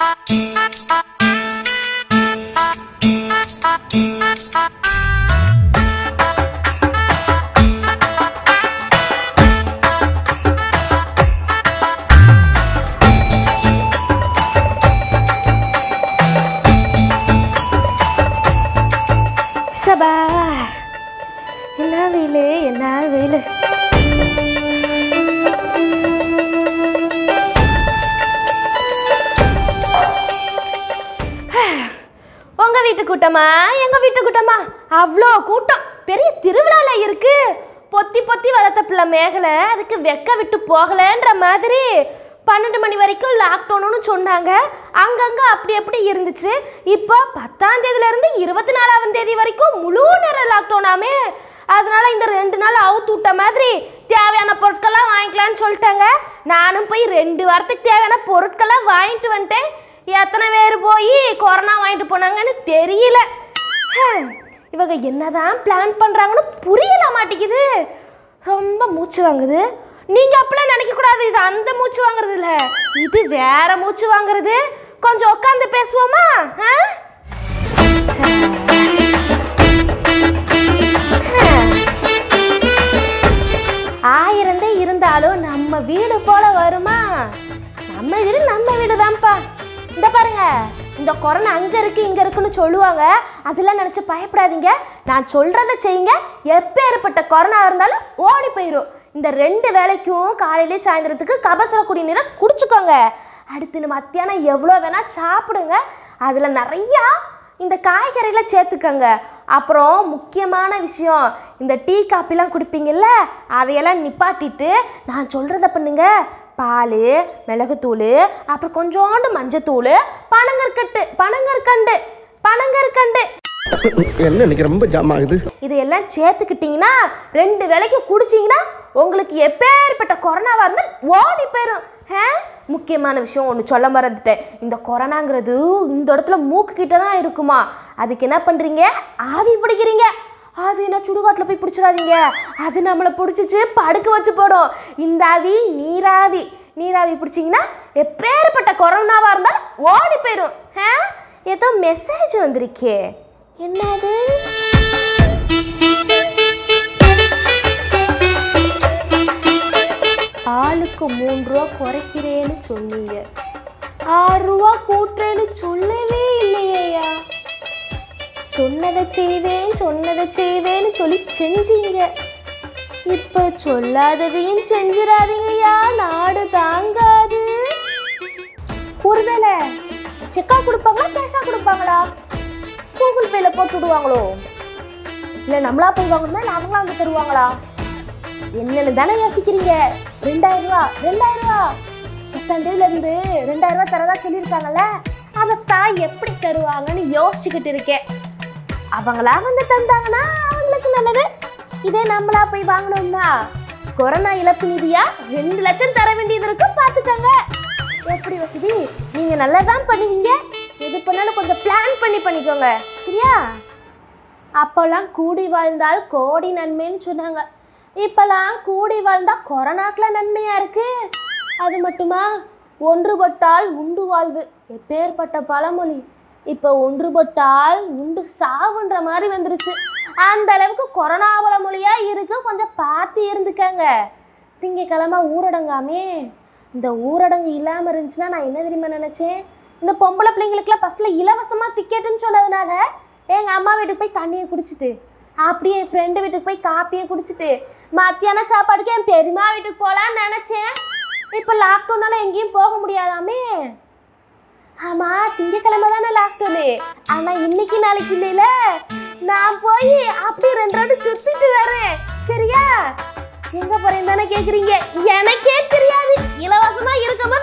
சபா என்ன வெயில் என்ன வெயில் உங்க வீட்டு கூட்டமா எங்க வீட்டு கூட்டமா அவ்வளோ கூட்டம் பெரிய திருவிழால இருக்கு பொத்தி பொத்தி வளர்த்த பிள்ளை மேகலை அதுக்கு வெக்க விட்டு போகலன்ற மாதிரி பன்னெண்டு மணி வரைக்கும் லாக்டவுன்னு சொன்னாங்க அங்கங்க அப்படி அப்படி இருந்துச்சு இப்போ பத்தாம் தேதியில இருந்து இருபத்தி நாலாவது தேதி வரைக்கும் முழு நேரம் லாக்டவுனாமே அதனால இந்த ரெண்டு நாள் அவுத்து விட்ட மாதிரி தேவையான பொருட்கள்லாம் வாங்கிக்கலாம்னு சொல்லிட்டாங்க நானும் போய் ரெண்டு வாரத்துக்கு தேவையான பொருட்கள்லாம் வாங்கிட்டு வந்துட்டேன் எத்தனை பேர் போய் கொரோனா வாங்கிட்டு போனாங்கன்னு தெரியல ஹம், இவங்க என்னதான் பிளான் பண்ணுறாங்கன்னு புரியல மாட்டேங்குது ரொம்ப மூச்சு வாங்குது நீங்கள் அப்படிலாம் நினைக்கக்கூடாது இது அந்த மூச்சு வாங்குறது இல்லை இது வேற மூச்சு வாங்குறது கொஞ்சம் உட்காந்து பேசுவோமா ஆ? ஹம். ஆயிரந்தே இருந்தாலும் நம்ம வீடு போல வருமா நம்ம வீடு நம்ம வீடு தான்ப்பா இந்த பாருங்க இந்த கொரோனா அங்க இருக்கு இங்க இருக்குன்னு சொல்லுவாங்க அதெல்லாம் நினைச்சு பயப்படாதீங்க நான் சொல்றத செய்யுங்க எப்பேற்பட்ட கொரோனா இருந்தாலும் ஓடி போயிடும் இந்த ரெண்டு வேலைக்கும் காலையிலே சாயந்தரத்துக்கு கபசுர குடிநீரை குடிச்சுக்கோங்க அடுத்து மத்தியானம் எவ்வளோ வேணா சாப்பிடுங்க அதில் நிறையா இந்த காய்கறிகளை சேர்த்துக்கங்க அப்புறம் முக்கியமான விஷயம் இந்த டீ காப்பிலாம் குடிப்பீங்கல்ல அதையெல்லாம் நிப்பாட்டிட்டு நான் சொல்கிறத பண்ணுங்க பால் மிளகுத்தூள் அப்புறம் கொஞ்சோண்டு மஞ்சத்தூள் பனங்கற்கட்டு பனங்கற்கண்டு பனங்கற்கண்டு என்ன இன்னைக்கு ரொம்ப ஜாம் ஆகுது இதையெல்லாம் சேர்த்துக்கிட்டிங்கன்னா ரெண்டு வேளைக்கு குடிச்சிங்கன்னா உங்களுக்கு எப்பேற்பட்ட கொரோனாவாக இருந்தால் ஓடி போயிடும் ஹே முக்கியமான விஷயம் ஒன்று சொல்ல மறந்துட்டேன் இந்த கொரோனாங்கிறது இந்த இடத்துல மூக்கு கிட்ட தான் இருக்குமா அதுக்கு என்ன பண்ணுறீங்க ஆவி பிடிக்கிறீங்க ஆவினா சுடுகாட்டில் போய் பிடிச்சிடாதீங்க அது நம்மளை பிடிச்சிச்சு படுக்க வச்சு போடும் இந்த ஆவி நீராவி நீராவி பிடிச்சிங்கன்னா எப்பேற்பட்ட கொரோனாவாக இருந்தாலும் ஓடி போயிடும் ஹே ஏதோ மெசேஜ் வந்திருக்கே என்னது ஆளுக்கு மூணு ரூபா குறைக்கிறேன்னு சொன்னீங்க ஆறு ரூபா கூட்டுறேன்னு சொல்லவே இல்லையா சொன்னதை செய்வேன் சொன்னதை செய்வேன்னு சொல்லி செஞ்சீங்க இப்ப சொல்லாததையும் செஞ்சிடாதீங்கய்யா நாடு தாங்காது ஒருவேளை செக்கா கொடுப்பாங்களா கேஷா கொடுப்பாங்களா கூகுள் பேல போட்டு விடுவாங்களோ இல்ல நம்மளா போய் வாங்கணுமா இல்ல அவங்களா வந்து தருவாங்களா என்னன்னு தானே யோசிக்கிறீங்க ரெண்டாயிரம் ரூபா ரெண்டாயிரம் ரூபா பத்தாம் தேதியில இருந்து ரெண்டாயிரம் ரூபா தரதா சொல்லியிருக்காங்கல்ல அதைத்தான் எப்படி தருவாங்கன்னு யோசிச்சுக்கிட்டு இருக்கேன் அவங்களா வந்து தந்தாங்கன்னா அவங்களுக்கு நல்லது இதே நம்மளா போய் வாங்கணும்னா கொரோனா இழப்பு நிதியா ரெண்டு லட்சம் தர வேண்டியது இருக்கு பாத்துக்கோங்க எப்படி வசதி நீங்க நல்லதான் பண்ணுவீங்க எது பண்ணாலும் கொஞ்சம் பிளான் பண்ணி பண்ணிக்கோங்க சரியா அப்போல்லாம் கூடி வாழ்ந்தால் கோடி நன்மைன்னு சொன்னாங்க இப்போல்லாம் கூடி வாழ்ந்தா கொரோனாக்குல நன்மையா இருக்கு அது மட்டுமா ஒன்றுபட்டால் உண்டு வாழ்வு எப்பேற்பட்ட பழமொழி இப்போ ஒன்றுபட்டால் உண்டு சாவுன்ற மாதிரி வந்துருச்சு அந்த அளவுக்கு கொரோனா பழமொழியா இருக்கு கொஞ்சம் பார்த்து இருந்துக்கங்க திங்கக்கிழமை ஊரடங்காமே இந்த ஊரடங்கு இல்லாமல் இருந்துச்சுன்னா நான் என்ன தெரியுமா நினச்சேன் இந்த பொம்பளை பிள்ளைங்களுக்குலாம் பஸ்ஸில் இலவசமாக டிக்கெட்டுன்னு சொன்னதுனால எங்கள் அம்மா வீட்டுக்கு போய் தண்ணியை குடிச்சிட்டு அப்படியே என் ஃப்ரெண்டு வீட்டுக்கு போய் காப்பியை குடிச்சிட்டு மத்தியான சாப்பாடுக்கு என் பெரியம்மா வீட்டுக்கு போகலான்னு நினச்சேன் இப்போ லாக்டவுனால எங்கேயும் போக முடியாதாமே ஆமா திங்கக்கிழமை தானே லாக்டவுனு ஆனா இன்னைக்கு நாளைக்கு இல்லைல நான் போய் அப்படியே ரெண்டு ரவுண்டு சுத்திட்டு வரேன் சரியா எங்க போறேன்னு தானே கேக்குறீங்க எனக்கே தெரியாது இலவசமா இருக்கும்போது